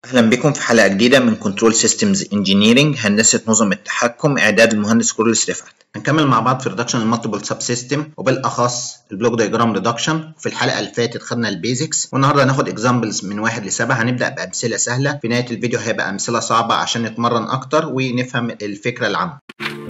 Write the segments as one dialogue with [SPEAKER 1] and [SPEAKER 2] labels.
[SPEAKER 1] أهلا بكم في حلقة جديدة من كنترول سيستمز انجينيرنج هندسة نظم التحكم إعداد المهندس كورلس رفعت. هنكمل مع بعض في ريدكشن المالتيبل سب سيستم وبالأخص البلوك دايجرام ريدكشن وفي الحلقة اللي فاتت خدنا البيزكس والنهارده هناخد اكزامبلز من واحد لسبعة هنبدأ بأمثلة سهلة في نهاية الفيديو هيبقى أمثلة صعبة عشان نتمرن أكتر ونفهم الفكرة العامة.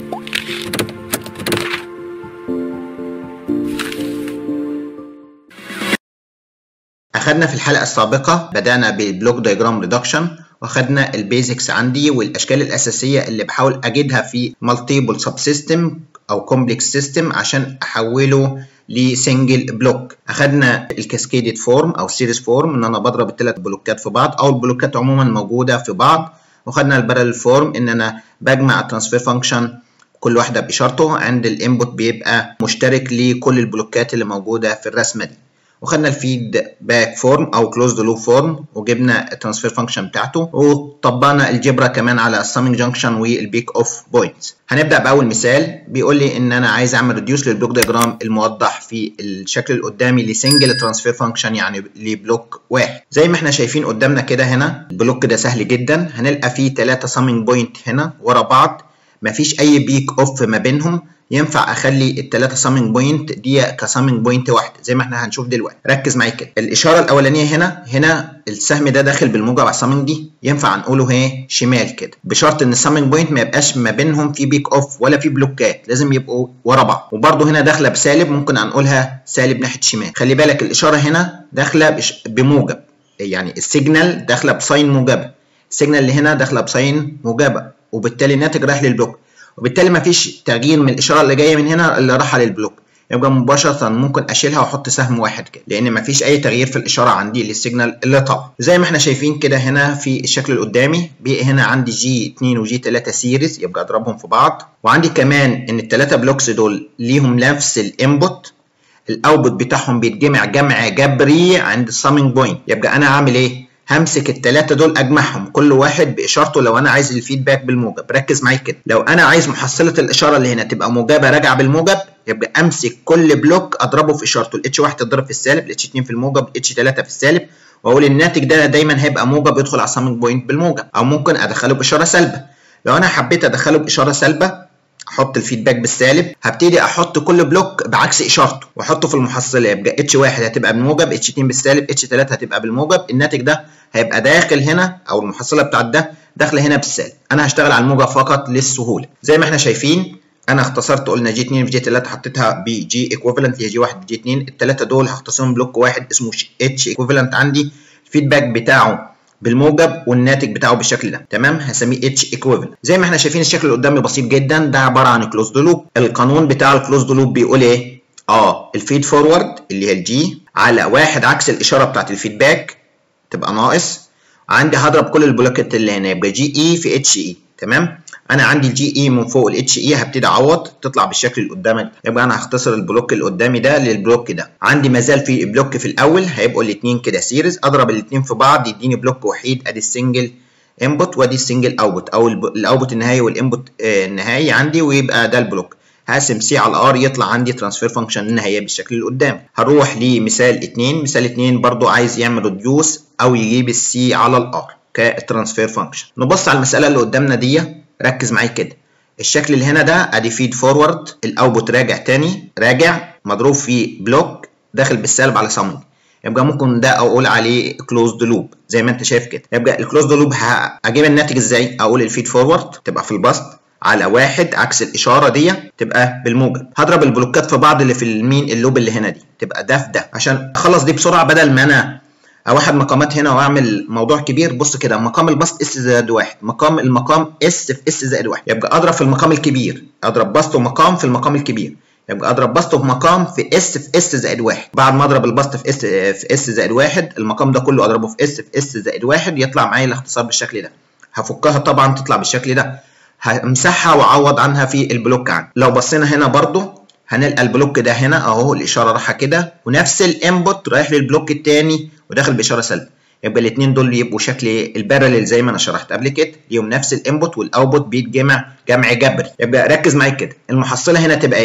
[SPEAKER 1] أخدنا في الحلقة السابقة بدأنا بالبلوك دايجرام ريدكشن واخدنا البيزكس عندي والاشكال الاساسيه اللي بحاول اجدها في مالتيبل سب سيستم او كومبلكس سيستم عشان احوله لسنجل بلوك اخدنا الكاسكيدد فورم او سيريز فورم ان انا بضرب الثلاث بلوكات في بعض او البلوكات عموما موجوده في بعض وخدنا البارل فورم ان انا بجمع الترانسفير فانكشن كل واحده باشارته عند الانبوت بيبقى مشترك لكل البلوكات اللي موجوده في الرسمه دي وخدنا الفيد باك فورم او كلوزد لوب فورم وجبنا الترانسفير فانكشن بتاعته وطبقنا الجبرا كمان على السامينج جانكشن والبيك اوف بوينتس هنبدا باول مثال بيقول لي ان انا عايز اعمل ريديوس للبلوك دياجرام الموضح في الشكل اللي قدامي لسنجل ترانسفير فانكشن يعني لبلوك واحد زي ما احنا شايفين قدامنا كده هنا البلوك ده سهل جدا هنلقى فيه ثلاثه سامينج بوينت هنا ورا بعض مفيش اي بيك اوف ما بينهم ينفع اخلي الثلاثه سامينج بوينت دي كسامينج بوينت واحده زي ما احنا هنشوف دلوقتي ركز معايا كده الاشاره الاولانيه هنا هنا السهم ده داخل بالموجب على السامينج دي ينفع نقوله اهي شمال كده بشرط ان السامينج بوينت ما يبقاش ما بينهم في بيك اوف ولا في بلوكات لازم يبقوا ورا بعض وبرده هنا داخله بسالب ممكن هنقولها سالب ناحيه شمال خلي بالك الاشاره هنا داخله بموجب يعني السيجنال داخله بساين موجبه السيجنال اللي هنا داخله بساين موجبه وبالتالي الناتج رايح للبلوك وبالتالي مفيش تغيير من الاشاره اللي جايه من هنا اللي رايحه للبلوك يبقى مباشره ممكن اشيلها واحط سهم واحد كده لان مفيش اي تغيير في الاشاره عندي للسيجنال اللي طالع زي ما احنا شايفين كده هنا في الشكل اللي قدامي بقى هنا عندي جي 2 وجي 3 سيريز يبقى اضربهم في بعض وعندي كمان ان الثلاثه بلوكس دول ليهم نفس الانبوت الاوتبوت بتاعهم بيتجمع جمع جبري عند السامينج بوينت يبقى انا هعمل ايه همسك الثلاثه دول اجمعهم كل واحد باشارته لو انا عايز الفيدباك بالموجب ركز معايا كده لو انا عايز محصله الاشاره اللي هنا تبقى موجبه راجعه بالموجب يبقى امسك كل بلوك اضربه في اشارته الاتش 1 تضرب في السالب الاتش 2 في الموجب الاتش 3 في السالب واقول الناتج ده دايما هيبقى موجب يدخل على السامينج بوينت بالموجب او ممكن ادخله باشاره سالبه لو انا حبيت ادخله باشاره سالبه احط الفيدباك بالسالب هبتدي احط كل بلوك بعكس اشارته واحطه في المحصله يبقى اتش 1 هتبقى بالموجب اتش 2 بالسالب اتش 3 هتبقى بالموجب الناتج ده هيبقى داخل هنا او المحصله بتاعت ده داخله هنا بالسالب انا هشتغل على الموجب فقط للسهوله زي ما احنا شايفين انا اختصرت قلنا جي 2 في جي 3 حطيتها بجي ايكويفالنت هي جي 1 بجي 2 الثلاثه دول هختصرهم بلوك واحد اسمه اتش ايكويفالنت عندي الفيدباك بتاعه بالموجب والناتج بتاعه بالشكل ده تمام هسميه اتش ايكويفالنت زي ما احنا شايفين الشكل اللي قدامي بسيط جدا ده عباره عن كلوزد لوب القانون بتاع الكلوزد لوب بيقول ايه اه الفيد فورورد اللي هي الجي على واحد عكس الاشاره بتاعت الفيدباك تبقى ناقص عندي هضرب كل البلوكات اللي هنا يبقى جي اي في اتش اي تمام انا عندي الجي اي من فوق الاتش اي هبتدي اعوض تطلع بالشكل اللي قدامك يبقى انا هختصر البلوك اللي قدامي ده للبلوك ده عندي مازال في بلوك في الاول هيبقوا الاثنين كده سيريز اضرب الاثنين في بعض يديني بلوك وحيد ادي السنجل انبوت وادي السنجل اوتبوت او الاوتبوت النهائي والانبوت النهائي عندي ويبقى ده البلوك هقسم سي على ار يطلع عندي ترانسفير فانكشن النهائيه بالشكل اللي قدامي هروح لمثال 2 مثال 2 برضو عايز يعمل ريديوس او يجيب السي على الار كترانسفير فانكشن نبص على المساله اللي قدامنا دي ركز معايا كده الشكل اللي هنا ده ادي فيد فورورد الاوتبوت راجع تاني راجع مضروب في بلوك داخل بالسالب على سامينج يبقى ممكن ده اقول عليه كلوزد لوب زي ما انت شايف كده يبقى الكلوزد لوب اجيب الناتج ازاي اقول الفيد فورورد تبقى في البسط على واحد عكس الاشاره دي تبقى بالموجب هضرب البلوكات في بعض اللي في المين اللوب اللي هنا دي تبقى ده في ده عشان اخلص دي بسرعه بدل ما انا اوحد مقامات هنا واعمل موضوع كبير بص كده مقام البسط اس زائد واحد مقام المقام اس في اس زائد واحد يبقى اضرب في المقام الكبير اضرب بسط ومقام في المقام الكبير يبقى اضرب بسط ومقام في اس في اس زائد واحد بعد ما اضرب البسط في اس في اس زائد واحد المقام ده كله اضربه في اس في اس زائد واحد يطلع معايا الاختصار بالشكل ده هفكها طبعا تطلع بالشكل ده همسحها واعوض عنها في البلوك عندي لو بصينا هنا برضو هنلقى البلوك ده هنا اهو الاشاره رايحه كده ونفس الانبوت رايح للبلوك الثاني وداخل باشاره سلبيه يبقى الاثنين دول يبقوا شكل البارلل زي ما انا شرحت قبل كده ليهم نفس الانبوت والاوتبوت بيتجمع جمع جبري يبقى ركز معايا كده المحصله هنا تبقى ايه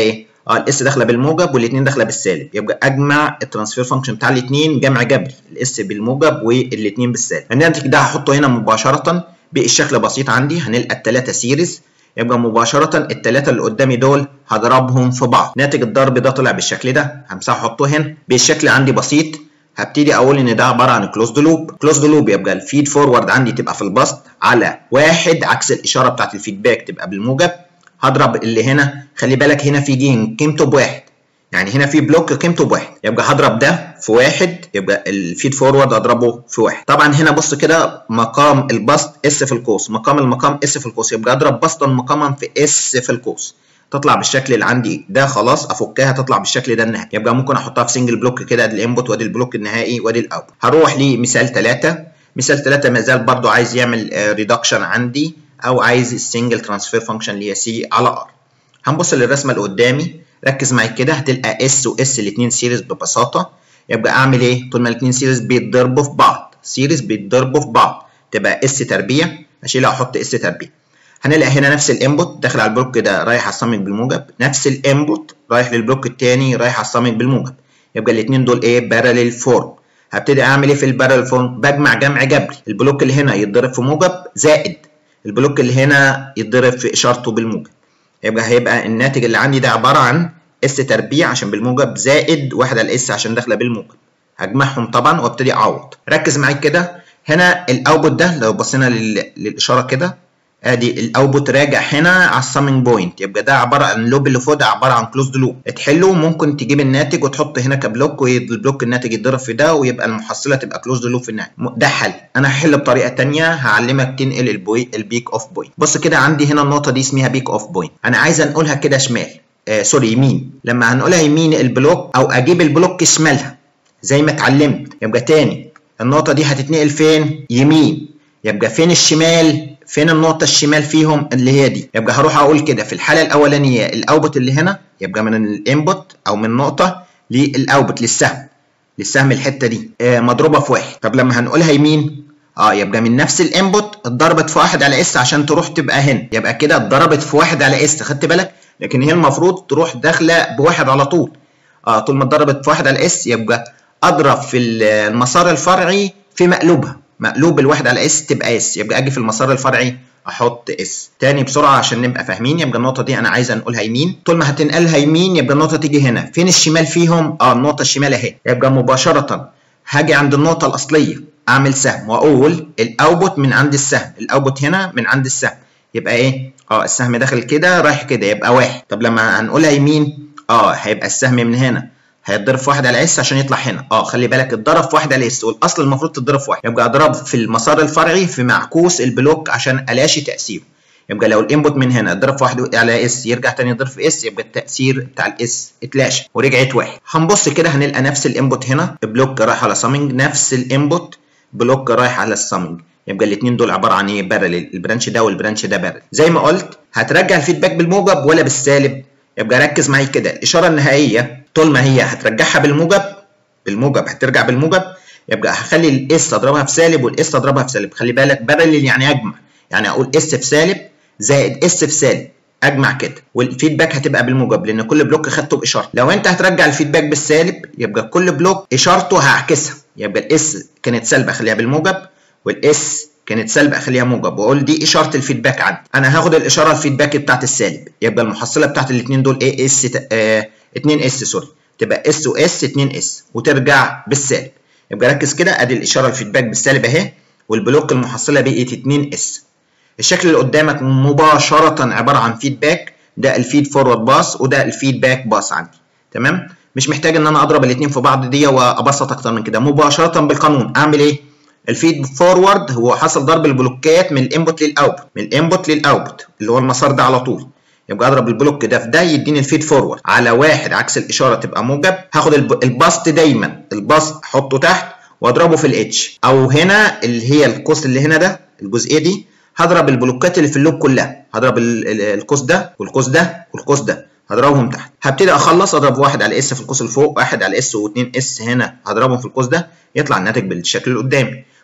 [SPEAKER 1] اه الاس داخله بالموجب والاثنين داخله بالسالب يبقى اجمع الترانسفير فانكشن بتاع الاثنين جمع جبري الاس بالموجب والاثنين بالسالب الناتج ده هحطه هنا مباشره بالشكل بسيط عندي هنلقى الثلاثه سيريز يبقى مباشرة الثلاثة اللي قدامي دول هضربهم في بعض ناتج الضرب ده طلع بالشكل ده همسحه احطه هنا بالشكل عندي بسيط هبتدي اقول ان ده عباره عن كلوزد لوب كلوزد لوب يبقى الفيد فورورد عندي تبقى في البسط على واحد عكس الاشاره بتاعت الفيدباك تبقى بالموجب هضرب اللي هنا خلي بالك هنا في جين قيمته بواحد يعني هنا في بلوك قيمته بواحد يبقى هضرب ده في واحد يبقى الفيد فورورد اضربه في واحد طبعا هنا بص كده مقام البسط اس في القوس مقام المقام اس في القوس يبقى اضرب بسطا مقاما في اس في القوس تطلع بالشكل اللي عندي ده خلاص افكها تطلع بالشكل ده النهائي يبقى ممكن احطها في سنجل بلوك كده ادي الانبوت وادي البلوك النهائي وادي الاوت هروح لمثال 3 مثال 3 ما زال برضو عايز يعمل ريدكشن عندي او عايز السنجل ترانسفير فانكشن اللي هي سي على ار هنبص للرسمه اللي قدامي ركز معايا كده هتلقى اس واس الاثنين سيريز ببساطه يبقى اعمل ايه طول ما الاثنين سيريز بيتضربوا في بعض سيريز بيتضربوا في بعض تبقى اس تربيع اشيلها احط اس تربيع هنلاقي هنا نفس الانبوت داخل على البلوك ده رايح على الصامت بالموجب نفس الانبوت رايح للبلوك الثاني رايح على الصامت بالموجب يبقى الاثنين دول ايه باراليل فورم هبتدي اعمل ايه في الباراليل فورم بجمع جمع جبري البلوك اللي هنا يتضرب في موجب زائد البلوك اللي هنا يتضرب في اشارته بالموجب يبقى هيبقى الناتج اللي عندي ده عباره عن اس تربيع عشان بالموجب زائد واحد على اس عشان داخله بالموجب هجمعهم طبعا وابتدي اعوض ركز معايا كده هنا الاوتبوت ده لو بصينا للاشاره كده ادي الاوتبوت راجع هنا على السامينج بوينت يبقى ده عباره عن اللوب اللي فوق ده عباره عن كلوزد لوب تحله ممكن تجيب الناتج وتحط هنا كبلوك والبلوك الناتج يتضرب في ده ويبقى المحصله تبقى كلوزد لوب في النهايه ده حل انا هحل بطريقه ثانيه هعلمك تنقل البوي البيك اوف بوينت بص كده عندي هنا النقطه دي اسمها بيك اوف بوينت انا عايز انقلها كده شمال آه سوري يمين لما هنقولها يمين البلوك او اجيب البلوك شمالها زي ما اتعلمت يبقى تاني النقطه دي هتتنقل فين يمين يبقى فين الشمال فين النقطة الشمال فيهم اللي هي دي يبقى هروح أقول كده في الحالة الأولانية الأوبوت اللي هنا يبقى من الانبوت أو من نقطة للأوبوت للسهم للسهم الحتة دي آه مضروبة في واحد طب لما هنقولها يمين اه يبقى من نفس الانبوت اتضربت في واحد على اس عشان تروح تبقى هنا يبقى كده اتضربت في واحد على اس خدت بالك لكن هي المفروض تروح داخلة بواحد على طول اه طول ما اتضربت في واحد على اس يبقى اضرب في المسار الفرعي في مقلوبها مقلوب الواحد على اس تبقى اس يبقى اجي في المسار الفرعي احط اس تاني بسرعه عشان نبقى فاهمين يبقى النقطه دي انا عايز انقلها يمين طول ما هتنقلها يمين يبقى النقطه تيجي هنا فين الشمال فيهم اه النقطه الشمال اهي يبقى مباشره هاجي عند النقطه الاصليه اعمل سهم واقول الاوبوت من عند السهم الاوبوت هنا من عند السهم يبقى ايه اه السهم داخل كده رايح كده يبقى واحد طب لما هنقولها يمين اه هيبقى السهم من هنا هيتضرب في واحد على اس عشان يطلع هنا اه خلي بالك اتضرب في واحد على اس والاصل المفروض تتضرب في واحد يبقى اضرب في المسار الفرعي في معكوس البلوك عشان الاشي تاثيره يبقى لو الانبوت من هنا اتضرب في واحد على اس يرجع تاني يضرب في اس يبقى التاثير بتاع الاس اتلاشى ورجعت واحد هنبص كده هنلقى نفس الانبوت هنا بلوك رايح على سامينج نفس الانبوت بلوك رايح على السامينج يبقى الاثنين دول عباره عن ايه بارلل البرانش ده والبرانش ده بارلل زي ما قلت هترجع الفيدباك بالموجب ولا بالسالب يبقى ركز معايا كده الاشاره النهائيه طول ما هي هترجعها بالموجب بالموجب هترجع بالموجب يبقى هخلي الاس اضربها في سالب والاس اضربها في سالب خلي بالك بارلل يعني اجمع يعني اقول اس في سالب زائد اس في سالب اجمع كده والفيدباك هتبقى بالموجب لان كل بلوك خدته باشاره لو انت هترجع الفيدباك بالسالب يبقى كل بلوك اشارته هعكسها يبقى الاس كانت سالبه اخليها بالموجب والاس كانت سالبه اخليها موجب واقول دي اشاره الفيدباك عندي انا هاخد الاشاره الفيدباك بتاعت السالب يبقى المحصله بتاعت الاثنين دول ايه اس آه 2 اس سوري تبقى اس واس 2 اس وترجع بالسالب يبقى ركز كده ادي الاشاره الفيدباك بالسالب اهي والبلوك المحصله بقت 2 اس الشكل اللي قدامك مباشره عباره عن فيدباك ده الفيد فورورد باس وده الفيدباك باس عندي تمام مش محتاج ان انا اضرب الاثنين في بعض دي وابسط اكتر من كده مباشره بالقانون اعمل ايه الفيد فورورد هو حصل ضرب البلوكات من الانبوت للاوتبوت من الانبوت للاوتبوت اللي هو المسار ده على طول يبقى اضرب البلوك ده في ده يديني الفيد فورورد على واحد عكس الاشاره تبقى موجب هاخد البسط دايما البسط احطه تحت واضربه في الاتش او هنا اللي هي القوس اللي هنا ده الجزئيه دي هضرب البلوكات اللي في اللوب كلها هضرب القوس ده والقوس ده والقوس ده هضربهم تحت هبتدي اخلص اضرب واحد على اس في القوس اللي فوق واحد على اس واثنين اس هنا هضربهم في القوس ده يطلع الناتج بالشكل اللي قدامي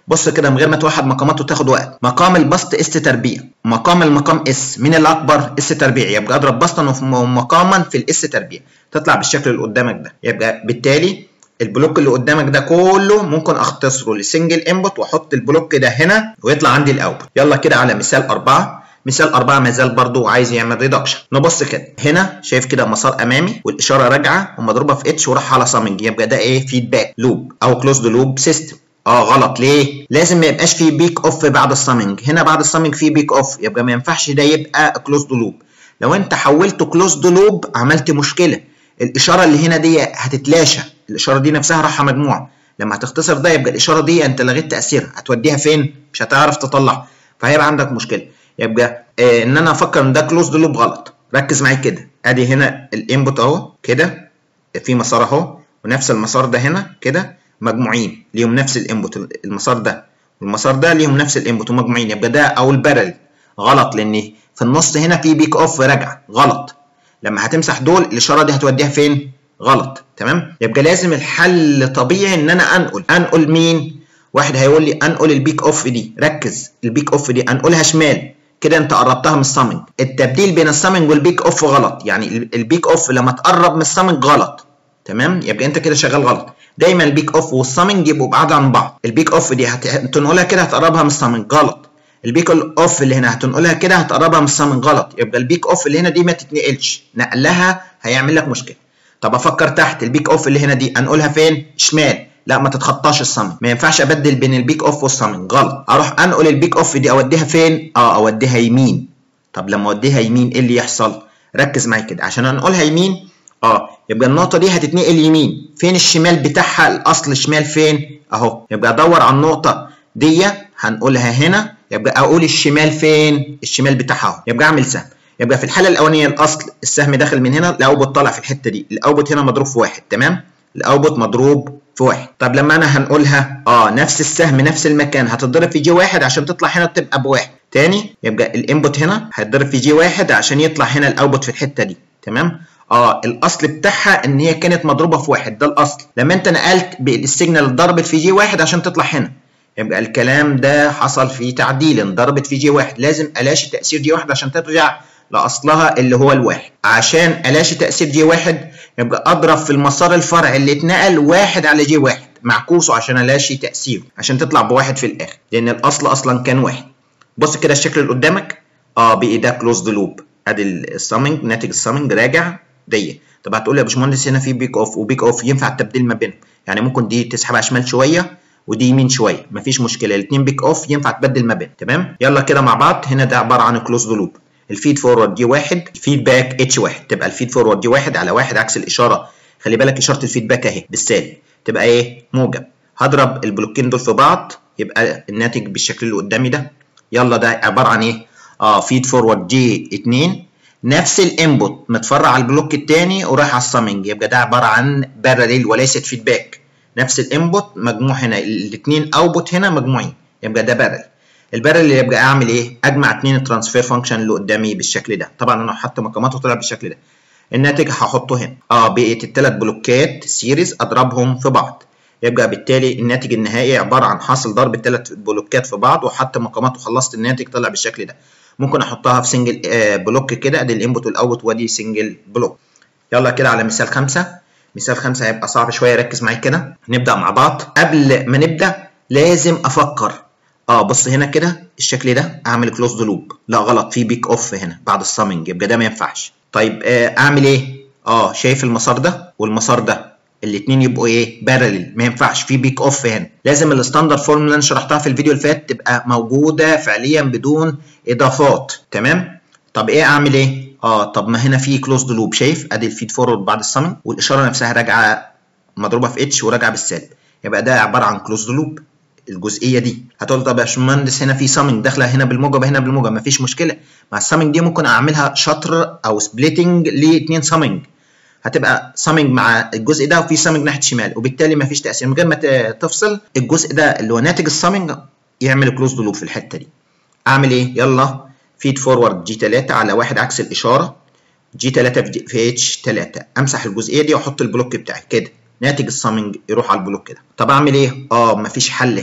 [SPEAKER 1] بص كده من غير ما توحد مقامات وتاخد وقت مقام البسط اس تربيع مقام المقام اس مين اللي اكبر اس تربيع يبقى اضرب بسطا ومقاما في الاس تربيع تطلع بالشكل اللي قدامك ده يبقى بالتالي البلوك اللي قدامك ده كله ممكن اختصره لسنجل انبوت واحط البلوك ده هنا ويطلع عندي الاوتبوت يلا كده على مثال أربعة مثال أربعة ما زال برضو عايز يعمل ريدكشن نبص كده هنا شايف كده مسار أمامي والإشارة راجعة ومضروبة في اتش وراح على سامنج يبقى ده إيه فيدباك لوب أو كلوزد لوب سيستم اه غلط ليه؟ لازم ما يبقاش فيه بيك اوف بعد السامنج هنا بعد السامنج فيه بيك اوف يبقى ما ينفعش ده يبقى كلوزد لوب لو انت حولته كلوزد لوب عملت مشكله الاشاره اللي هنا دي هتتلاشى الاشاره دي نفسها رايحه مجموعه لما هتختصر ده يبقى الاشاره دي انت لغيت تاثيرها هتوديها فين مش هتعرف تطلعها فهيبقى عندك مشكله يبقى آه ان انا افكر ان ده كلوزد لوب غلط ركز معايا كده ادي هنا الانبوت اهو كده في مسار اهو ونفس المسار ده هنا كده مجموعين ليهم نفس الانبوت المسار ده والمسار ده ليهم نفس الانبوت ومجموعين يبقى ده او البارل غلط لان في النص هنا في بيك اوف راجعه غلط لما هتمسح دول الاشاره دي هتوديها فين غلط تمام يبقى لازم الحل طبيعي ان انا انقل انقل مين واحد هيقول لي انقل البيك اوف دي ركز البيك اوف دي انقلها شمال كده انت قربتها من السامنج التبديل بين السامنج والبيك اوف غلط يعني البيك اوف لما تقرب من السامنج غلط تمام يبقى انت كده شغال غلط دايما البيك اوف والسامنج يبقوا بعاد عن بعض البيك اوف دي هتنقلها كده هتقربها من السامنج غلط البيك اوف اللي هنا هتنقلها كده هتقربها من السامنج غلط يبقى البيك اوف اللي هنا دي ما تتنقلش نقلها هيعمل لك مشكله طب افكر تحت البيك اوف اللي هنا دي انقلها فين شمال لا ما تتخطاش السامنج ما ينفعش ابدل بين البيك اوف والسامنج غلط اروح انقل البيك اوف دي اوديها فين اه اوديها يمين طب لما اوديها يمين ايه اللي يحصل ركز معايا كده عشان انقلها يمين اه يبقى النقطة دي هتتنقل يمين فين الشمال بتاعها الأصل شمال فين أهو يبقى أدور على النقطة دي هنقولها هنا يبقى أقول الشمال فين الشمال بتاعها أهو يبقى أعمل سهم يبقى في الحالة الأولانية الأصل السهم داخل من هنا الأوبوت طالع في الحتة دي الأوبوت هنا مضروب في واحد تمام الأوبوت مضروب في واحد طب لما أنا هنقولها أه نفس السهم نفس المكان هتتضرب في جي واحد عشان تطلع هنا تبقى بواحد تاني يبقى الانبوت هنا هيتضرب في جي واحد عشان يطلع هنا الأوبوت في الحتة دي تمام اه الاصل بتاعها ان هي كانت مضروبه في واحد ده الاصل لما انت نقلت بالسيجنال اتضربت في جي واحد عشان تطلع هنا يبقى الكلام ده حصل فيه تعديل انضربت في جي واحد لازم الاشي تاثير جي واحد عشان ترجع لاصلها اللي هو الواحد عشان الاشي تاثير جي واحد يبقى اضرب في المسار الفرعي اللي اتنقل واحد على جي واحد معكوسه عشان الاشي تاثيره عشان تطلع بواحد في الاخر لان الاصل اصلا كان واحد بص كده الشكل اللي قدامك اه بقي ده كلوزد لوب ادي السامنج ناتج السامنج راجع دي طب هتقول لي يا باشمهندس هنا في بيك اوف وبيك اوف ينفع التبديل ما بينهم يعني ممكن دي تسحبها شمال شويه ودي يمين شويه مفيش مشكله الاثنين بيك اوف ينفع تبدل ما بين تمام يلا كده مع بعض هنا ده عباره عن كلوزد لوب الفيد فورورد دي واحد الفيدباك اتش واحد تبقى الفيد فورورد دي واحد على واحد عكس الاشاره خلي بالك اشاره الفيدباك اهي بالسالب تبقى ايه موجب هضرب البلوكين دول في بعض يبقى الناتج بالشكل اللي قدامي ده يلا ده عباره عن ايه اه فيد فورورد دي 2 نفس الانبوت متفرع على البلوك الثاني ورايح على السامنج يبقى ده عباره عن باراليل وليست فيدباك نفس الانبوت مجموع هنا الاثنين اوتبوت هنا مجموعين يبقى ده بارل البارل اللي يبقى اعمل ايه اجمع اثنين الترانسفير فانكشن اللي قدامي بالشكل ده طبعا انا حاطط مقاماته طلع بالشكل ده الناتج هحطه هنا اه بقيت الثلاث بلوكات سيريز اضربهم في بعض يبقى بالتالي الناتج النهائي عباره عن حاصل ضرب الثلاث بلوكات في بعض وحتى مقامات وخلصت الناتج طلع بالشكل ده ممكن احطها في سنجل آه بلوك كده ادي الانبوت والاوت وادي سنجل بلوك يلا كده على مثال خمسة مثال خمسة هيبقى صعب شويه ركز معايا كده نبدا مع بعض قبل ما نبدا لازم افكر اه بص هنا كده الشكل ده اعمل كلوزد لوب لا غلط في بيك اوف هنا بعد السامنج يبقى ده ما ينفعش طيب آه اعمل ايه اه شايف المسار ده والمسار ده الاثنين يبقوا ايه بارلل ما ينفعش في بيك اوف هنا لازم الستاندرد فورمولا اللي انا شرحتها في الفيديو اللي فات تبقى موجوده فعليا بدون اضافات تمام طب ايه اعمل ايه اه طب ما هنا في كلوزد لوب شايف ادي الفيد فورورد بعد السامنج والاشاره نفسها راجعه مضروبه في اتش وراجعه بالسالب يبقى ده عباره عن كلوزد لوب الجزئيه دي هتقول طب يا باشمهندس هنا في سامنج داخله هنا بالموجب هنا بالموجب مفيش مشكله مع السامنج دي ممكن اعملها شطر او سبليتنج لاثنين سامنج هتبقى سامنج مع الجزء ده وفي سامنج ناحيه الشمال وبالتالي مفيش تاثير من غير ما تفصل الجزء ده اللي هو ناتج السامنج يعمل كلوزد لوب في الحته دي اعمل ايه يلا فيد فورورد جي 3 على واحد عكس الاشاره جي 3 في, في اتش 3 امسح الجزئيه دي واحط البلوك بتاعي كده ناتج السامنج يروح على البلوك كده طب اعمل ايه اه مفيش حل هنا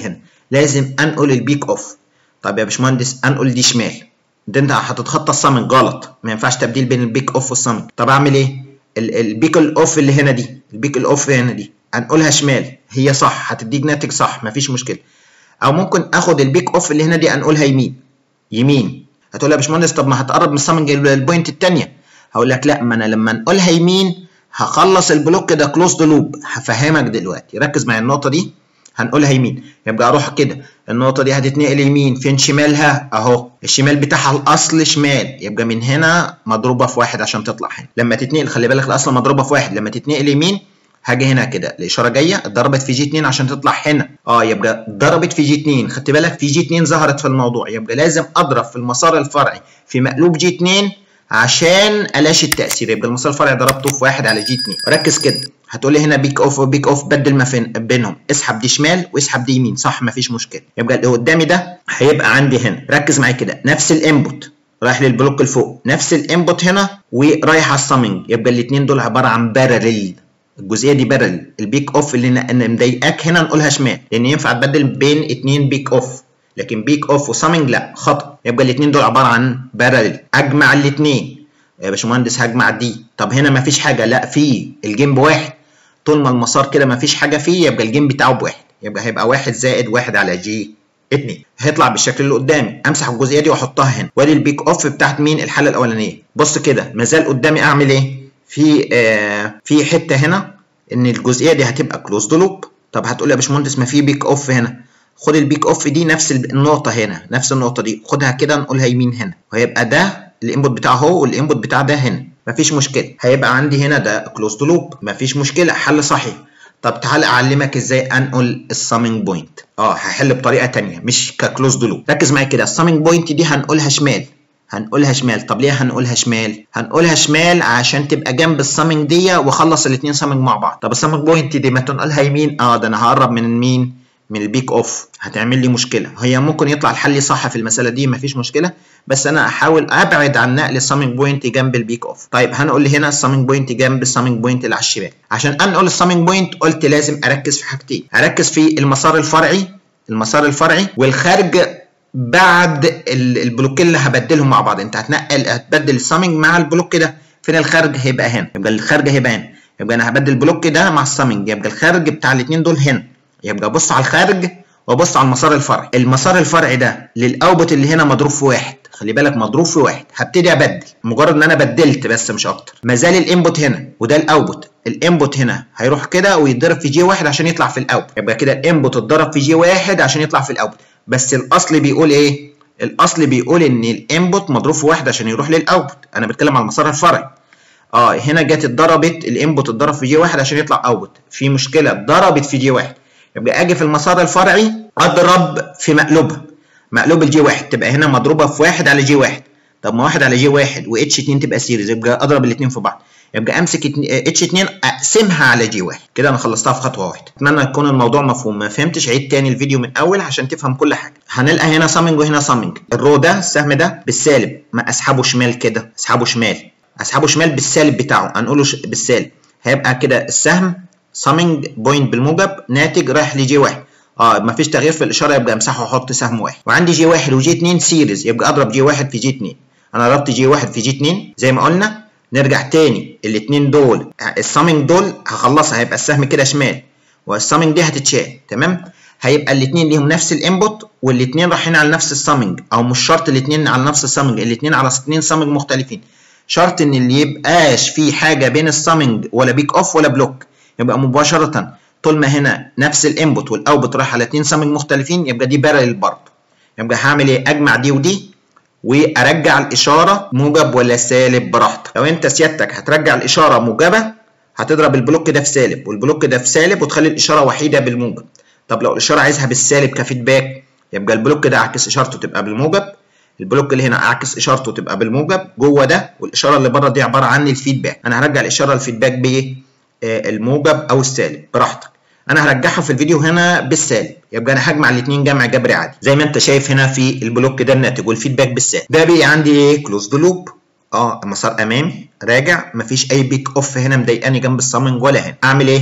[SPEAKER 1] لازم انقل البيك اوف طب يا باشمهندس انقل دي شمال ده انت هتتخطى السامنج غلط ما ينفعش تبديل بين البيك اوف والسامنج طب اعمل ايه البيك الاوف اللي هنا دي البيك الاوف هنا دي هنقولها شمال هي صح هتديك ناتج صح مفيش مشكله او ممكن اخد البيك اوف اللي هنا دي انقولها يمين يمين هتقول يا باشمهندس طب ما هتقرب من السامنج البوينت الثانيه هقول لك لا ما انا لما انقلها يمين هخلص البلوك ده كلوزد لوب هفهمك دلوقتي ركز معايا النقطه دي هنقولها يمين يبقى اروح كده النقطه دي هتتنقل يمين فين شمالها اهو الشمال بتاعها الاصل شمال يبقى من هنا مضروبه في واحد عشان تطلع هنا لما تتنقل خلي بالك الاصل مضروبه في واحد لما تتنقل يمين هاجي هنا كده الاشاره جايه اتضربت في جي 2 عشان تطلع هنا اه يبقى ضربت في جي 2 خدت بالك في جي 2 ظهرت في الموضوع يبقى لازم اضرب في المسار الفرعي في مقلوب جي 2 عشان الاشي التاثير يبقى المسار الفرعي ضربته في واحد على جي 2 ركز كده هتقول لي هنا بيك اوف وبيك اوف بدل ما فين بينهم اسحب دي شمال واسحب دي يمين صح مفيش مشكله يبقى اللي قدامي ده هيبقى عندي هنا ركز معايا كده نفس الانبوت رايح للبلوك اللي فوق نفس الانبوت هنا ورايح على السامنج يبقى الاثنين دول عباره عن بارلل الجزئيه دي بارل البيك اوف اللي انا مضايقاك هنا نقولها شمال لان ينفع تبدل بين اتنين بيك اوف لكن بيك اوف وسامنج لا خطا يبقى الاثنين دول عباره عن بارل اجمع الاثنين يا باشمهندس هجمع دي طب هنا مفيش حاجه لا في الجيم بواحد طول ما المسار كده مفيش حاجه فيه يبقى الجيم بتاعه بواحد يبقى هيبقى واحد زائد واحد على جي 2 هيطلع بالشكل اللي قدامي امسح الجزئيه دي واحطها هنا وادي البيك اوف بتاعت مين الحاله الاولانيه بص كده مازال قدامي اعمل ايه في آه في حته هنا ان الجزئيه دي هتبقى كلوزد لوب طب هتقول يا باشمهندس ما في بيك اوف هنا خد البيك اوف دي نفس النقطه هنا نفس النقطه دي خدها كده نقولها يمين هنا وهيبقى ده الانبوت بتاعه هو والانبوت بتاع ده هنا مفيش مشكله هيبقى عندي هنا ده كلوزد لوب مفيش مشكله حل صحيح طب تعال اعلمك ازاي انقل السامنج بوينت اه هحل بطريقه تانية مش ككلوزد لوب ركز معايا كده السامنج بوينت دي هنقولها شمال هنقولها شمال طب ليه هنقولها شمال هنقولها شمال عشان تبقى جنب السامنج دي واخلص الاثنين سامنج مع بعض طب السامنج بوينت دي ما تنقلها يمين اه ده انا هقرب من مين من البيك اوف هتعمل لي مشكله هي ممكن يطلع الحل صح في المساله دي مفيش مشكله بس انا احاول ابعد عن نقل السامنج بوينت جنب البيك اوف طيب هنقول هنا السامنج بوينت جنب السامنج بوينت اللي على الشمال عشان انقل السامنج بوينت قلت لازم اركز في حاجتين اركز في المسار الفرعي المسار الفرعي والخارج بعد البلوكين اللي هبدلهم مع بعض انت هتنقل هتبدل السامنج مع البلوك ده فين الخارج هيبقى هنا يبقى الخارج هيبقى هنا يبقى انا هبدل البلوك ده مع السامنج يبقى الخارج بتاع الاثنين دول هنا يبقى بص على الخارج وبص على المسار الفرعي المسار الفرعي ده للاوبت اللي هنا مضروب في واحد خلي بالك مضروب في واحد هبتدي ابدل مجرد ان انا بدلت بس مش اكتر ما زال الانبوت هنا وده الاوبت الانبوت هنا هيروح كده ويتضرب في جي واحد عشان يطلع في الاوبت يبقى كده الانبوت اتضرب في جي واحد عشان يطلع في الاوبت بس الاصل بيقول ايه الاصل بيقول ان الانبوت مضروب في واحد عشان يروح للاوبت انا بتكلم على المسار الفرعي اه هنا جت اتضربت الانبوت اتضرب في جي واحد عشان يطلع اوت في مشكله اتضربت في جي واحد يبقى اجي في المسار الفرعي اضرب في مقلوبها مقلوب الجي واحد تبقى هنا مضروبه في واحد على جي واحد طب ما واحد على جي واحد و اتش 2 تبقى سيريز يبقى اضرب الاثنين في بعض يبقى امسك اتش 2 اقسمها على جي واحد كده انا خلصتها في خطوه واحده اتمنى يكون الموضوع مفهوم ما فهمتش عيد تاني الفيديو من اول عشان تفهم كل حاجه هنلقى هنا سامنج وهنا سامنج الرو ده السهم ده بالسالب ما اسحبه شمال كده اسحبه شمال اسحبه شمال بالسالب بتاعه هنقوله بالسالب هيبقى كده السهم سامنج بوينت بالموجب ناتج رايح لجي واحد اه مفيش تغيير في الاشاره يبقى امسحه واحط سهم واحد وعندي جي واحد وجي 2 سيريز يبقى اضرب جي واحد في جي 2 انا ضربت جي واحد في جي 2 زي ما قلنا نرجع تاني الاثنين دول السامنج دول هخلصها هيبقى السهم كده شمال والسامنج دي هتتشال تمام هيبقى الاثنين ليهم نفس الانبوت والاثنين رايحين على نفس السامنج او مش شرط الاثنين على نفس السامنج الاثنين على اثنين سامنج مختلفين شرط ان اللي يبقاش في حاجه بين السامنج ولا بيك اوف ولا بلوك يبقى مباشره طول ما هنا نفس الانبوت والاوتبوت رايح على اتنين سامنج مختلفين يبقى دي بارل برضه يبقى هعمل ايه اجمع دي ودي وارجع الاشاره موجب ولا سالب براحتك لو انت سيادتك هترجع الاشاره موجبه هتضرب البلوك ده في سالب والبلوك ده في سالب وتخلي الاشاره وحيده بالموجب طب لو الاشاره عايزها بالسالب كفيدباك يبقى البلوك ده اعكس اشارته تبقى بالموجب البلوك اللي هنا اعكس اشارته تبقى بالموجب جوه ده والاشاره اللي بره دي عباره عن الفيدباك انا هرجع الاشاره الفيدباك بايه آه الموجب او السالب براحتك انا هرجعها في الفيديو هنا بالسالب يبقى انا هجمع الاثنين جمع جبري عادي زي ما انت شايف هنا في البلوك ده الناتج والفيدباك بالسالب ده بقي عندي ايه كلوزد لوب اه مسار امامي راجع مفيش اي بيك اوف هنا مضايقاني جنب السامنج ولا هنا اعمل ايه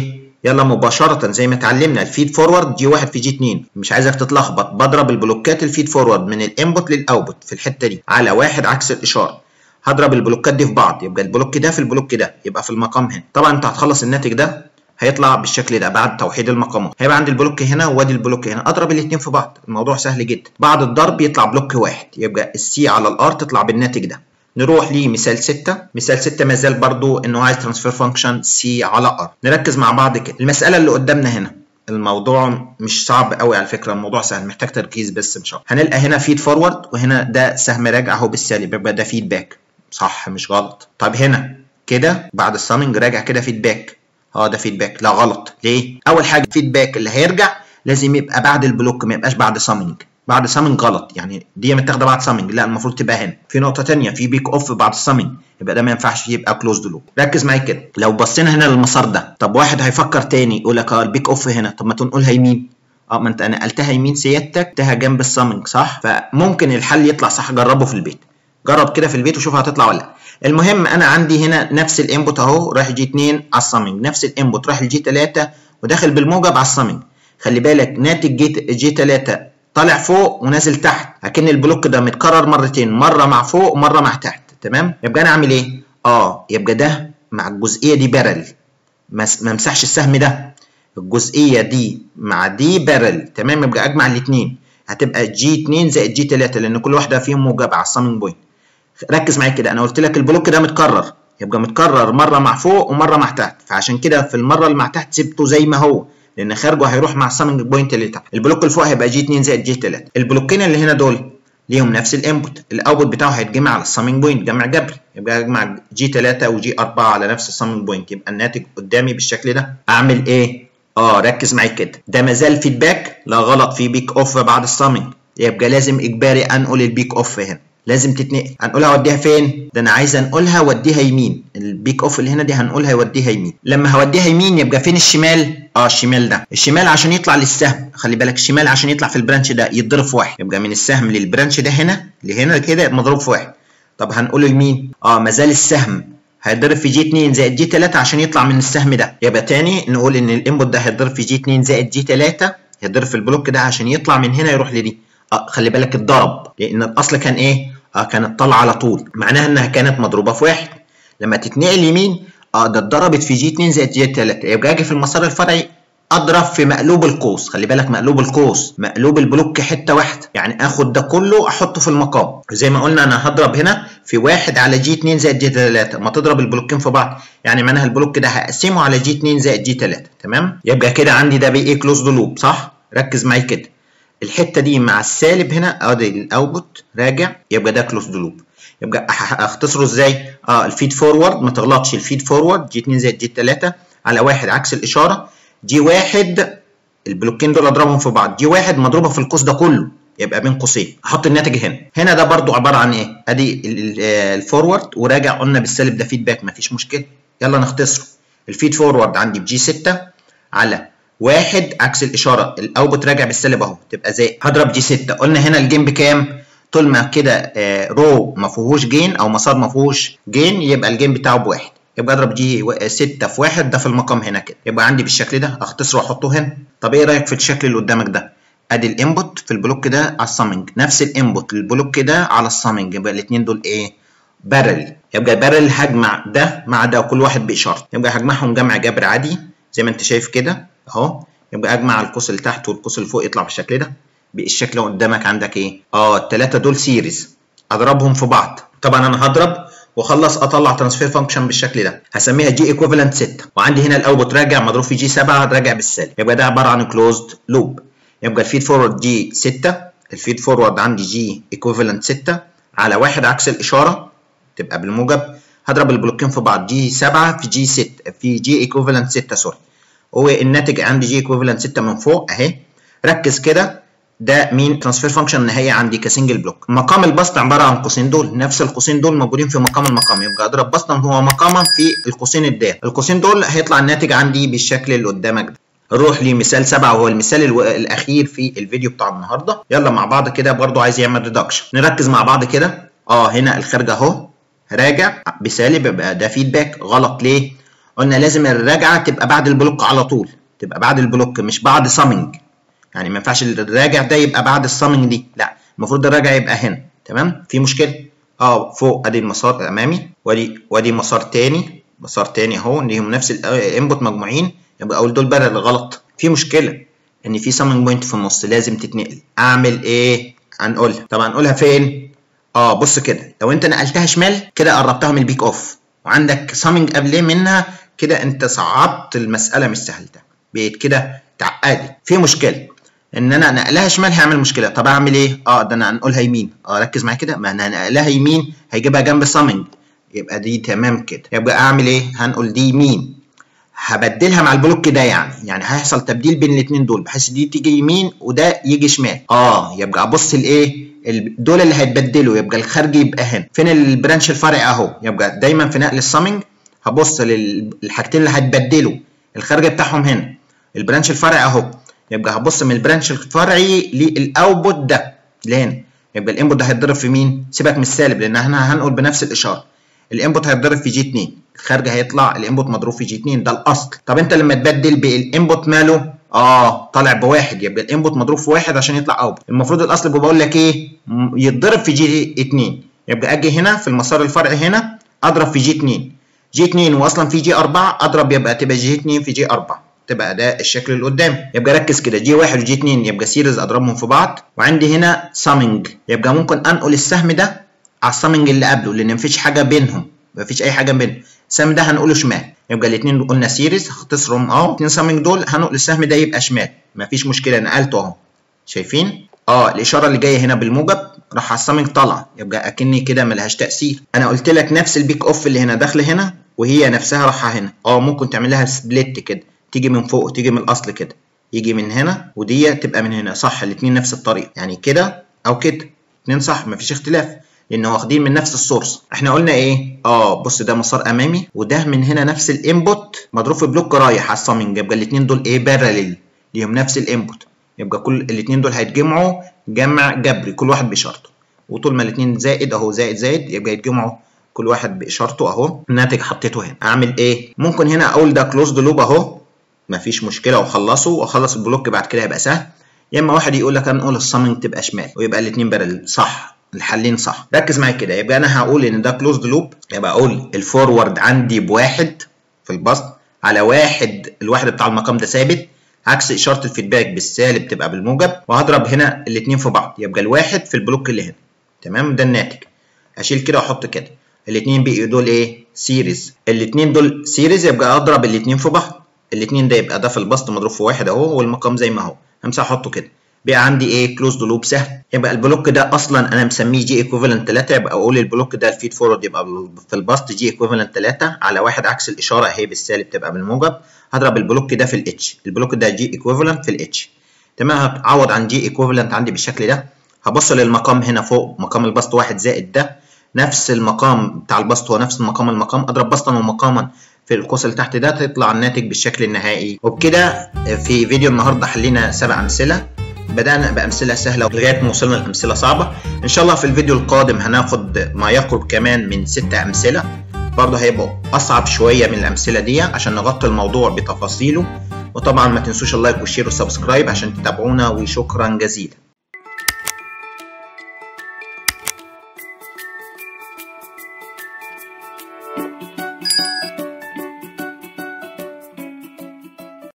[SPEAKER 1] يلا مباشره زي ما اتعلمنا الفيد فورورد جي 1 في جي 2 مش عايزك تتلخبط بضرب البلوكات الفيد فورورد من الانبوت للاوتبوت في الحته دي على واحد عكس الاشاره هضرب البلوكات دي في بعض يبقى البلوك ده في البلوك ده يبقى في المقام هنا طبعا انت هتخلص الناتج ده هيطلع بالشكل ده بعد توحيد المقامات هيبقى عندي البلوك هنا وادي البلوك هنا اضرب الاثنين في بعض الموضوع سهل جدا بعد الضرب يطلع بلوك واحد يبقى السي على الار تطلع بالناتج ده نروح لمثال 6 مثال 6 ما زال برضو انه عايز ترانسفير فانكشن سي على ار نركز مع بعض كده المساله اللي قدامنا هنا الموضوع مش صعب قوي على فكره الموضوع سهل محتاج تركيز بس مش عارف هنلقى هنا فيد فورورد وهنا ده سهم راجع اهو بالسالب يبقى ده فيدباك صح مش غلط طب هنا كده بعد السامنج راجع كده فيدباك اه ده فيدباك لا غلط ليه اول حاجه الفيدباك اللي هيرجع لازم يبقى بعد البلوك ما يبقاش بعد سامنج بعد سامنج غلط يعني دي متاخده بعد سامنج لا المفروض تبقى هنا في نقطه ثانيه في بيك اوف بعد السامنج يبقى ده ما ينفعش يبقى كلوزد لوب ركز معايا كده لو بصينا هنا للمسار ده طب واحد هيفكر تاني يقول لك اه البيك اوف هنا طب ما تنقلها يمين اه ما انت نقلتها يمين سيادتك تها جنب السامنج صح فممكن الحل يطلع صح جربه في البيت جرب كده في البيت وشوف هتطلع ولا لا المهم انا عندي هنا نفس الانبوت اهو رايح جي 2 على السامنج نفس الانبوت رايح لجي 3 وداخل بالموجب على السامنج خلي بالك ناتج جي جي 3 طالع فوق ونازل تحت اكن البلوك ده متكرر مرتين مره مع فوق ومره مع تحت تمام يبقى انا اعمل ايه اه يبقى ده مع الجزئيه دي بارل ما امسحش السهم ده الجزئيه دي مع دي بارل تمام يبقى اجمع الاثنين هتبقى جي 2 زائد جي 3 لان كل واحده فيهم موجبه على السامنج بوينت ركز معايا كده انا قلت لك البلوك ده متكرر يبقى متكرر مره مع فوق ومره مع تحت فعشان كده في المره اللي مع تحت سبته زي ما هو لان خارجه هيروح مع السامنج بوينت اللي تحت البلوك اللي فوق هيبقى جي 2 زائد جي 3 البلوكين اللي هنا دول ليهم نفس الانبوت الاوتبوت بتاعه هيتجمع على السامنج بوينت جمع جبري يبقى اجمع جي 3 وجي 4 على نفس السامنج بوينت يبقى الناتج قدامي بالشكل ده اعمل ايه اه ركز معايا كده ده مازال فيدباك لا غلط في بيك اوف بعد السامنج يبقى لازم اجباري انقل البيك اوف هنا لازم تتنقل هنقولها اوديها فين ده انا عايز انقلها اوديها يمين البيك اوف اللي هنا دي هنقولها يوديها يمين لما هوديها يمين يبقى فين الشمال اه الشمال ده الشمال عشان يطلع للسهم خلي بالك الشمال عشان يطلع في البرانش ده يتضرب في واحد يبقى من السهم للبرانش ده هنا لهنا كده مضروب في واحد طب هنقوله لمين اه مازال السهم هيتضرب في جي 2 زائد جي 3 عشان يطلع من السهم ده يبقى تاني نقول ان الانبوت ده هيتضرب في جي 2 زائد جي 3 هيتضرب في البلوك ده عشان يطلع من هنا يروح لدي اه خلي بالك اتضرب لان الاصل كان ايه اه كانت طالعه على طول معناها انها كانت مضروبه في واحد لما تتنقل يمين اه ده اتضربت في جي 2 زائد جي 3 يبقى اجي في المسار الفرعي اضرب في مقلوب القوس خلي بالك مقلوب القوس مقلوب البلوك حته واحده يعني اخد ده كله احطه في المقام زي ما قلنا انا هضرب هنا في واحد على جي 2 زائد جي 3 ما تضرب البلوكين في بعض يعني معناها البلوك ده هقسمه على جي 2 زائد جي 3 تمام يبقى كده عندي ده بايه كلوزد لوب صح ركز معايا كده الحته دي مع السالب هنا ادي الاوتبوت راجع يبقى ده كلوزد لوب يبقى اختصره ازاي اه الفيد فورورد ما تغلطش الفيد فورورد جي 2 زائد جي 3 على واحد عكس الاشاره جي واحد البلوكين دول اضربهم في بعض جي واحد مضروبه في القوس ده كله يبقى بين قوسين احط الناتج هنا هنا ده برضو عباره عن ايه ادي الفورورد وراجع قلنا بالسالب ده فيدباك مفيش مشكله يلا نختصره الفيد فورورد عندي بجي 6 على واحد عكس الاشاره الاوتبوت راجع بالسالب اهو تبقى زي هضرب جي 6 قلنا هنا الجيم بكام طول ما كده آه رو ما فيهوش جين او مسار ما فيهوش جين يبقى الجين بتاعه بواحد يبقى اضرب جي 6 في واحد ده في المقام هنا كده يبقى عندي بالشكل ده اختصره واحطه هنا طب ايه رايك في الشكل اللي قدامك ده ادي الانبوت في البلوك ده على السامنج نفس الانبوت للبلوك ده على السامنج يبقى الاثنين دول ايه بارل يبقى بارل هجمع ده مع ده كل واحد باشاره يبقى هجمعهم جمع جبر عادي زي ما انت شايف كده اهو يبقى اجمع القوس اللي تحت والقوس اللي فوق يطلع بالشكل ده بالشكل اللي قدامك عندك ايه اه الثلاثه دول سيريز اضربهم في بعض طبعا انا هضرب واخلص اطلع ترانسفير فانكشن بالشكل ده هسميها جي ايكوفالنت 6 وعندي هنا الاوتبوت راجع مضروب في جي 7 راجع بالسالب يبقى ده عباره عن كلوزد لوب يبقى الفيد فورورد جي 6 الفيد فورورد عندي جي ايكوفالنت 6 على واحد عكس الاشاره تبقى بالموجب هضرب البلوكين في بعض جي 7 في جي 6 في جي ايكوفالنت 6 سوري هو الناتج عندي جي ايكوفالنت 6 من فوق اهي ركز كده ده مين ترانسفير فانكشن النهائيه عندي كسنجل بلوك مقام البسط عباره عن قوسين دول نفس القوسين دول موجودين في مقام المقام يبقى اضرب بسطا هو مقاما في القوسين الدال القوسين دول هيطلع الناتج عندي بالشكل اللي قدامك ده نروح لمثال سبعة وهو المثال الو... الأخير في الفيديو بتاع النهاردة يلا مع بعض كده برضو عايز يعمل ريدكشن نركز مع بعض كده اه هنا الخارج اهو راجع بسالب يبقى ده فيدباك غلط ليه؟ قلنا لازم الراجعه تبقى بعد البلوك على طول تبقى بعد البلوك مش بعد سامنج يعني ما ينفعش الراجع ده يبقى بعد السامنج دي لا المفروض الراجع يبقى هنا تمام في مشكله اه فوق ادي المسار الامامي وادي وادي مسار تاني مسار تاني اهو ليهم نفس الانبوت مجموعين يبقى اول دول بره غلط في مشكله ان في سامنج بوينت في النص لازم تتنقل اعمل ايه هنقولها طبعا هنقولها فين اه بص كده لو انت نقلتها شمال كده قربتها من البيك اوف وعندك سامنج قبل منها كده انت صعبت المساله مش سهلتها بقيت كده تعقدي في مشكله ان انا نقلها شمال هيعمل مشكله طب اعمل ايه اه ده انا هنقولها يمين اه ركز معايا كده ما انا هنقلها يمين هيجيبها جنب سامنج يبقى دي تمام كده يبقى اعمل ايه هنقول دي يمين هبدلها مع البلوك ده يعني يعني هيحصل تبديل بين الاثنين دول بحيث دي تيجي يمين وده يجي شمال اه يبقى ابص لايه دول اللي هيتبدلوا يبقى الخارجي يبقى هنا فين البرانش الفرعي اهو يبقى دايما في نقل السامنج هبص للحاجتين اللي هيتبدلوا الخارجي بتاعهم هنا البرانش الفرعي اهو يبقى هبص من البرانش الفرعي للاوتبوت ده لهنا يبقى الانبوت ده هيتضرب في مين سيبك من السالب لان احنا هنقول بنفس الاشاره الانبوت هيتضرب في جي 2 الخارج هيطلع الانبوت مضروب في جي 2 ده الاصل طب انت لما تبدل بالانبوت ماله اه طالع بواحد يبقى الانبوت مضروب في واحد عشان يطلع اوت المفروض الاصل بقول لك ايه يتضرب في جي 2 يبقى اجي هنا في المسار الفرعي هنا اضرب في جي 2 جي 2 واصلا في جي 4 اضرب يبقى تبقى جي 2 في جي 4 تبقى ده الشكل اللي قدام يبقى ركز كده جي 1 وجي 2 يبقى سيريز اضربهم في بعض وعندي هنا سامنج يبقى ممكن انقل السهم ده على السامنج اللي قبله لان مفيش حاجه بينهم مفيش اي حاجه بينهم السهم ده هنقوله شمال يبقى الاثنين قلنا سيريز هختصرهم اهو الاثنين سامنج دول هنقل السهم ده يبقى شمال مفيش مشكله نقلته اهو شايفين اه الاشاره اللي جايه هنا بالموجب راح على السامنج طالعه يبقى اكني كده ملهاش تاثير انا قلت لك نفس البيك اوف اللي هنا داخله هنا وهي نفسها رايحه هنا اه ممكن تعمل لها سبليت كده تيجي من فوق تيجي من الاصل كده يجي من هنا ودي تبقى من هنا صح الاثنين نفس الطريقه يعني كده او كده الاثنين صح مفيش اختلاف لان واخدين من نفس السورس احنا قلنا ايه اه بص ده مسار امامي وده من هنا نفس الانبوت مضروب في بلوك رايح على السامنج يبقى الاثنين دول ايه باراليل ليهم نفس الانبوت يبقى كل الاثنين دول هيتجمعوا جمع جبري كل واحد باشارته وطول ما الاثنين زائد اهو زائد زائد يبقى يتجمعوا كل واحد باشارته اهو الناتج حطيته هنا اعمل ايه ممكن هنا اقول ده كلوزد لوب اهو مفيش مشكله واخلصه واخلص البلوك بعد كده هيبقى سهل يا اما واحد يقول لك انقل السامنج تبقى شمال ويبقى الاثنين بارل صح الحلين صح ركز معايا كده يبقى انا هقول ان ده كلوزد لوب يبقى اقول الفورورد عندي بواحد في البسط على واحد الواحد بتاع المقام ده ثابت عكس اشاره الفيدباك بالسالب تبقى بالموجب وهضرب هنا الاثنين في بعض يبقى الواحد في البلوك اللي هنا تمام ده الناتج اشيل كده واحط كده الاثنين بقوا دول ايه سيريز الاثنين دول سيريز يبقى اضرب الاثنين في بعض الاثنين ده يبقى ده في البسط مضروب في واحد اهو والمقام زي ما هو همسح احطه كده بقى عندي ايه كلوزد لوب سهل يبقى البلوك ده اصلا انا مسميه جي ايكوفالنت 3 يبقى اقول البلوك ده الفيد فورورد يبقى في البسط جي ايكوفالنت 3 على واحد عكس الاشاره اهي بالسالب تبقى بالموجب هضرب البلوك ده في الاتش البلوك ده جي ايكوفالنت في الاتش تمام هتعوض عن جي ايكوفالنت عندي بالشكل ده هبص للمقام هنا فوق مقام البسط واحد زائد ده نفس المقام بتاع البسط هو نفس مقام المقام اضرب بسطا ومقاما في القوس اللي تحت ده تطلع الناتج بالشكل النهائي وبكده في فيديو النهارده حلينا سبع امثله بدأنا بأمثلة سهلة لغاية ما وصلنا لأمثلة صعبة إن شاء الله في الفيديو القادم هناخد ما يقرب كمان من ستة أمثلة برضه هيبقوا أصعب شوية من الأمثلة دي عشان نغطي الموضوع بتفاصيله وطبعا ما تنسوش اللايك والشير والسبسكرايب عشان تتابعونا وشكرا جزيلا